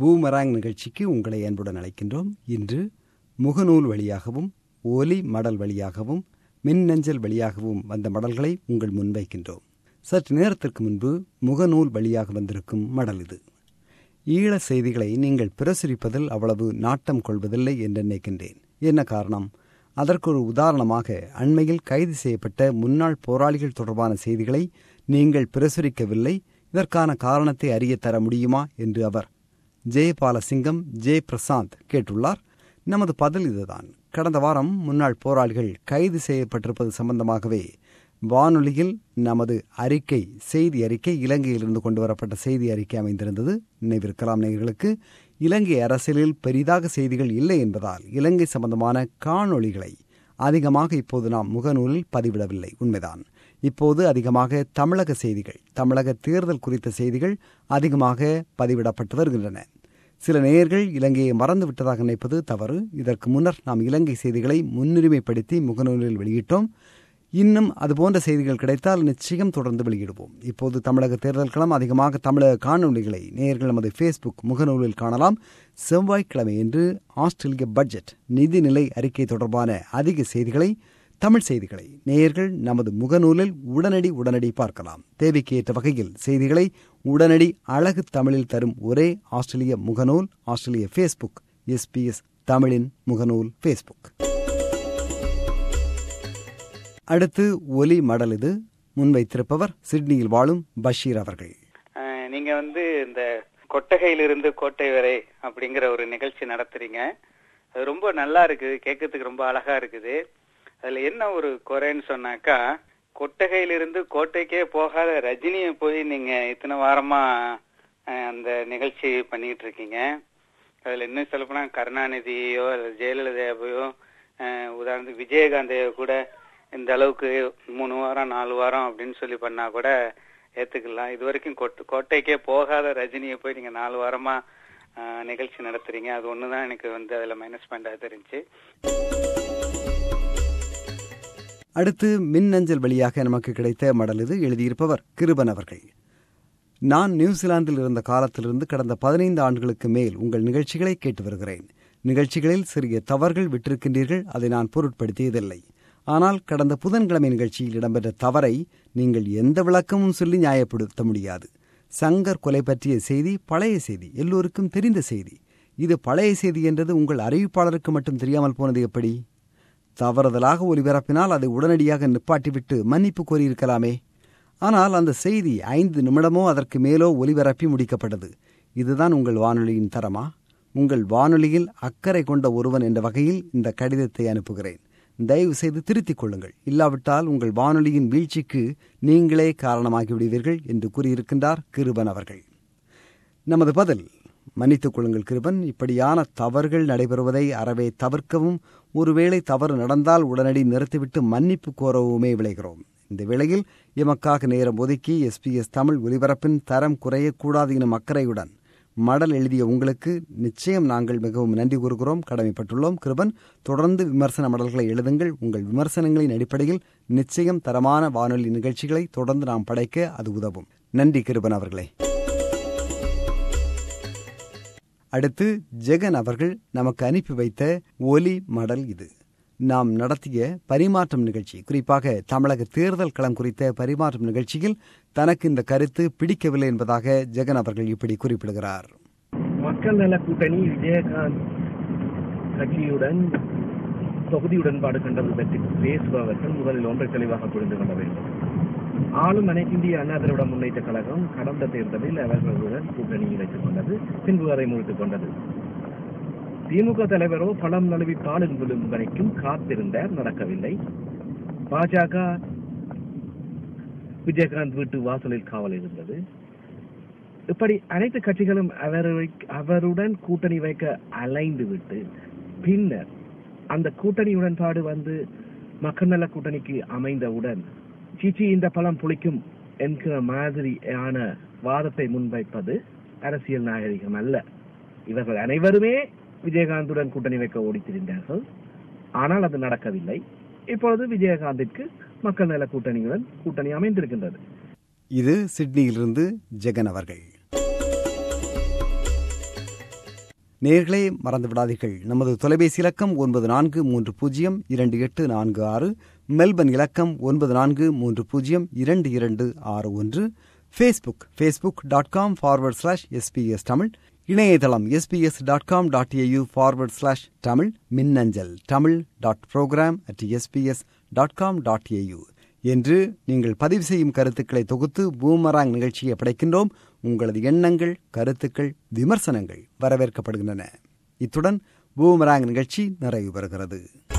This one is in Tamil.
பூமராங் நிகழ்ச்சிக்கு உங்களை அன்புடன் அழைக்கின்றோம் இன்று முகநூல் வழியாகவும் ஒலி மடல் வழியாகவும் மின்னஞ்சல் வழியாகவும் வந்த மடல்களை உங்கள் முன்வைக்கின்றோம் சற்று நேரத்திற்கு முன்பு முகநூல் வழியாக வந்திருக்கும் மடல் இது ஈழ செய்திகளை நீங்கள் பிரசுரிப்பதில் அவ்வளவு நாட்டம் கொள்வதில்லை என்று நினைக்கின்றேன் என்ன காரணம் அதற்கு ஒரு உதாரணமாக அண்மையில் கைது செய்யப்பட்ட முன்னாள் போராளிகள் தொடர்பான செய்திகளை நீங்கள் பிரசுரிக்கவில்லை இதற்கான காரணத்தை அறிய தர முடியுமா என்று அவர் ஜெயபாலசிங்கம் ஜே பிரசாந்த் கேட்டுள்ளார் நமது பதில் இதுதான் கடந்த வாரம் முன்னாள் போராளிகள் கைது செய்யப்பட்டிருப்பது சம்பந்தமாகவே வானொலியில் நமது அறிக்கை செய்தி அறிக்கை இலங்கையிலிருந்து கொண்டு வரப்பட்ட செய்தி அறிக்கை அமைந்திருந்தது நினைவிருக்கலாம் நேயர்களுக்கு இலங்கை அரசியலில் பெரிதாக செய்திகள் இல்லை என்பதால் இலங்கை சம்பந்தமான காணொளிகளை அதிகமாக இப்போது நாம் முகநூலில் பதிவிடவில்லை உண்மைதான் இப்போது அதிகமாக தமிழக செய்திகள் தமிழக தேர்தல் குறித்த செய்திகள் அதிகமாக பதிவிடப்பட்டு வருகின்றன சில நேயர்கள் இலங்கையை மறந்து விட்டதாக நினைப்பது தவறு இதற்கு முன்னர் நாம் இலங்கை செய்திகளை முன்னுரிமைப்படுத்தி முகநூலில் வெளியிட்டோம் இன்னும் அதுபோன்ற செய்திகள் கிடைத்தால் நிச்சயம் தொடர்ந்து வெளியிடுவோம் இப்போது தமிழக தேர்தல் களம் அதிகமாக தமிழக காணொலிகளை நேயர்கள் நமது ஃபேஸ்புக் முகநூலில் காணலாம் செவ்வாய்க்கிழமை என்று ஆஸ்திரேலிய பட்ஜெட் நிதிநிலை அறிக்கை தொடர்பான அதிக செய்திகளை தமிழ் செய்திகளை நேயர்கள் நமது முகநூலில் உடனடி உடனடி பார்க்கலாம் தேவைக்கு ஏற்ற வகையில் செய்திகளை உடனடி அழகு தமிழில் தரும் ஒரே ஆஸ்திரேலிய முகநூல் ஆஸ்திரேலிய ஃபேஸ்புக் எஸ்பிஎஸ் தமிழின் முகநூல் ஃபேஸ்புக் அடுத்து ஒலி மடல் இது முன்வைத்திருப்பவர் சிட்னியில் வாழும் பஷீர் அவர்கள் நீங்க வந்து இந்த கொட்டகையிலிருந்து கோட்டை வரை அப்படிங்கிற ஒரு நிகழ்ச்சி நடத்துறீங்க அது ரொம்ப நல்லா இருக்குது கேட்கறதுக்கு ரொம்ப அழகா இருக்குது அதுல என்ன ஒரு குறைன்னு சொன்னாக்கா கொட்டகையிலிருந்து கோட்டைக்கே போகாத ரஜினியை போய் நீங்க இத்தனை வாரமா அந்த நிகழ்ச்சி பண்ணிட்டு இருக்கீங்க அதுல இன்னும் சொல்ல போனா கருணாநிதியோ அல்லது ஜெயலலிதாவையோ உதாரணத்துக்கு விஜயகாந்தையோ கூட இந்த அளவுக்கு மூணு வாரம் நாலு வாரம் அப்படின்னு சொல்லி பண்ணா கூட ஏத்துக்கலாம் இது வரைக்கும் கோட்டைக்கே போகாத ரஜினியை போய் நீங்க நாலு வாரமா நிகழ்ச்சி நடத்துறீங்க அது ஒண்ணுதான் எனக்கு வந்து அதுல மைனஸ் பாயிண்டா தெரிஞ்சு அடுத்து மின்னஞ்சல் வழியாக நமக்கு கிடைத்த மடல் இது எழுதியிருப்பவர் கிருபன் அவர்கள் நான் நியூசிலாந்தில் இருந்த காலத்திலிருந்து கடந்த பதினைந்து ஆண்டுகளுக்கு மேல் உங்கள் நிகழ்ச்சிகளை கேட்டு வருகிறேன் நிகழ்ச்சிகளில் சிறிய தவறுகள் விட்டிருக்கின்றீர்கள் அதை நான் பொருட்படுத்தியதில்லை ஆனால் கடந்த புதன்கிழமை நிகழ்ச்சியில் இடம்பெற்ற தவறை நீங்கள் எந்த விளக்கமும் சொல்லி நியாயப்படுத்த முடியாது சங்கர் கொலை பற்றிய செய்தி பழைய செய்தி எல்லோருக்கும் தெரிந்த செய்தி இது பழைய செய்தி என்றது உங்கள் அறிவிப்பாளருக்கு மட்டும் தெரியாமல் போனது எப்படி தவறுதலாக ஒலிபரப்பினால் அதை உடனடியாக நிப்பாட்டிவிட்டு மன்னிப்பு கோரியிருக்கலாமே ஆனால் அந்த செய்தி ஐந்து நிமிடமோ அதற்கு மேலோ ஒலிபரப்பி முடிக்கப்பட்டது இதுதான் உங்கள் வானொலியின் தரமா உங்கள் வானொலியில் அக்கறை கொண்ட ஒருவன் என்ற வகையில் இந்த கடிதத்தை அனுப்புகிறேன் தயவு செய்து திருத்திக் கொள்ளுங்கள் இல்லாவிட்டால் உங்கள் வானொலியின் வீழ்ச்சிக்கு நீங்களே காரணமாகி விடுவீர்கள் என்று கூறியிருக்கின்றார் கிருபன் அவர்கள் நமது பதில் மன்னித்துக் கொள்ளுங்கள் கிருபன் இப்படியான தவறுகள் நடைபெறுவதை அறவே தவிர்க்கவும் ஒருவேளை தவறு நடந்தால் உடனடி நிறுத்திவிட்டு மன்னிப்பு கோரவுமே விளைகிறோம் இந்த வேளையில் எமக்காக நேரம் ஒதுக்கி எஸ்பிஎஸ் தமிழ் ஒலிபரப்பின் தரம் குறையக்கூடாது எனும் அக்கறையுடன் மடல் எழுதிய உங்களுக்கு நிச்சயம் நாங்கள் மிகவும் நன்றி கூறுகிறோம் கடமைப்பட்டுள்ளோம் கிருபன் தொடர்ந்து விமர்சன மடல்களை எழுதுங்கள் உங்கள் விமர்சனங்களின் அடிப்படையில் நிச்சயம் தரமான வானொலி நிகழ்ச்சிகளை தொடர்ந்து நாம் படைக்க அது உதவும் நன்றி கிருபன் அவர்களே அடுத்து ஜெகன் அவர்கள் நமக்கு அனுப்பி வைத்த ஒலி மடல் இது நாம் நடத்திய பரிமாற்றம் நிகழ்ச்சி குறிப்பாக தமிழக தேர்தல் களம் குறித்த பரிமாற்றம் நிகழ்ச்சியில் தனக்கு இந்த கருத்து பிடிக்கவில்லை என்பதாக ஜெகன் அவர்கள் இப்படி குறிப்பிடுகிறார் மக்கள் நல கூட்டணி விஜயகாந்த் கட்சியுடன் தொகுதி உடன்பாடு கண்டது பற்றி பேசுபவர்கள் முதலில் ஒன்றை தெளிவாக புரிந்து கொள்ள வேண்டும் ஆளும் அனைத்திந்திய அண்ணா திராவிட முன்னேற்ற கழகம் கடந்த தேர்தலில் அவர்களுடன் கூட்டணி வைத்துக் கொண்டது பின்பு அதை முடித்துக் கொண்டது திமுக தலைவரோ பணம் நழுவி பாலில் விழும் வரைக்கும் காத்திருந்தார் நடக்கவில்லை பாஜக விஜயகாந்த் வீட்டு வாசலில் காவல் இருந்தது இப்படி அனைத்து கட்சிகளும் அவரை அவருடன் கூட்டணி வைக்க அலைந்து விட்டு பின்னர் அந்த கூட்டணி உடன்பாடு வந்து மக்கள் நல கூட்டணிக்கு அமைந்தவுடன் சீச்சி இந்த பழம் புளிக்கும் என்கிற மாதிரியான வாதத்தை முன்வைப்பது அரசியல் நாகரிகம் அல்ல இவர்கள் அனைவருமே விஜயகாந்துடன் கூட்டணி வைக்க ஓடித்திருந்தார்கள் ஆனால் அது நடக்கவில்லை இப்பொழுது விஜயகாந்திற்கு மக்கள் நல கூட்டணியுடன் கூட்டணி அமைந்திருக்கின்றது இது சிட்னியிலிருந்து ஜெகன் அவர்கள் நேர்களே மறந்து விடாதீர்கள் நமது தொலைபேசி இலக்கம் ஒன்பது நான்கு மூன்று பூஜ்ஜியம் இரண்டு எட்டு நான்கு ஆறு மெல்பர்ன் இலக்கம் ஒன்பது நான்கு மூன்று பூஜ்ஜியம் இரண்டு இரண்டு ஆறு ஒன்று Facebook Facebook dot com forward slash SBS Tamil இணையதளம் SBS dot com dot AU forward slash Tamil மின்னஞ்சல் Tamil dot program at SBS dot com dot AU என்று நீங்கள் பதிவு செய்யும் கருத்துக்களை தொகுத்து பூமராங் நிகழ்ச்சியை படைக்கின்றோம் உங்களது எண்ணங்கள் கருத்துக்கள் விமர்சனங்கள் வரவேற்கப்படுகின்றன இத்துடன் பூமராங் நிகழ்ச்சி நிறைவு பெறுகிறது